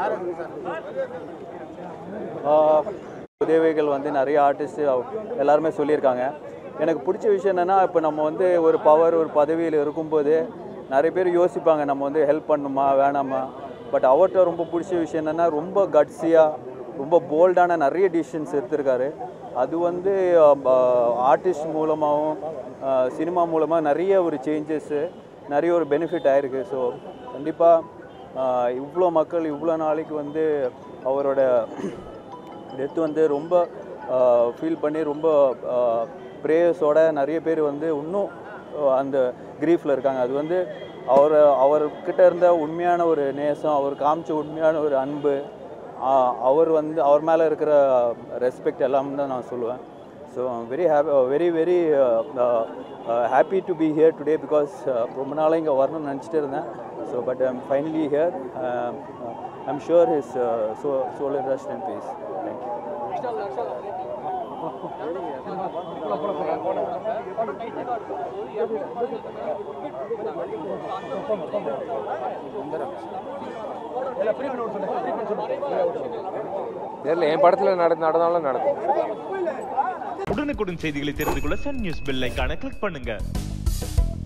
ஆஹ் உதவிகள் வந்து நிறைய ஆர்டிஸ்ட் எல்லாருமே சொல்லியிருக்காங்க எனக்கு பிடிச்ச விஷயம் என்னென்னா இப்போ நம்ம வந்து ஒரு பவர் ஒரு பதவியில் இருக்கும்போது நிறைய பேர் யோசிப்பாங்க நம்ம வந்து ஹெல்ப் பண்ணுமா வேணாமா பட் அவர்கிட்ட ரொம்ப பிடிச்ச விஷயம் என்னென்னா ரொம்ப கட்ஸியாக ரொம்ப போல்டான நிறைய டிசிஷன்ஸ் எடுத்திருக்காரு அது வந்து ஆர்டிஸ்ட் மூலமாகவும் சினிமா மூலமாக நிறைய ஒரு சேஞ்சஸ்ஸு நிறைய ஒரு பெனிஃபிட் ஆயிருக்கு ஸோ கண்டிப்பாக இவ்வளோ மக்கள் இவ்வளோ நாளைக்கு வந்து அவரோட டெத் வந்து ரொம்ப ஃபீல் பண்ணி ரொம்ப ப்ரேயர்ஸோட நிறைய பேர் வந்து இன்னும் அஹ், அந்த க்ரீஃபில் இருக்காங்க அது வந்து அவர் அவர்கிட்ட இருந்த உண்மையான ஒரு நேசம் அவர் காமிச்ச உண்மையான ஒரு அன்பு ஆஹ், அவர் வந்து அவர் மேலே இருக்கிற ரெஸ்பெக்ட் எல்லாம் தான் நான் சொல்லுவேன் so very happy very very happy to be here today because ரொம்ப நாளாக இங்கே வரணும்னு நினச்சிட்டு இருந்தேன் so but I'm finally here I'm sure his so soul rest and peace thank you தெரியல என் படத்தில் நட நடந்தாலும் நடக்கும் உடனுக்குடன் செய்திகளை தெரிந்து கொள்ள சன் நியூஸ் பெல் ஐகானை கிளிக் பண்ணுங்க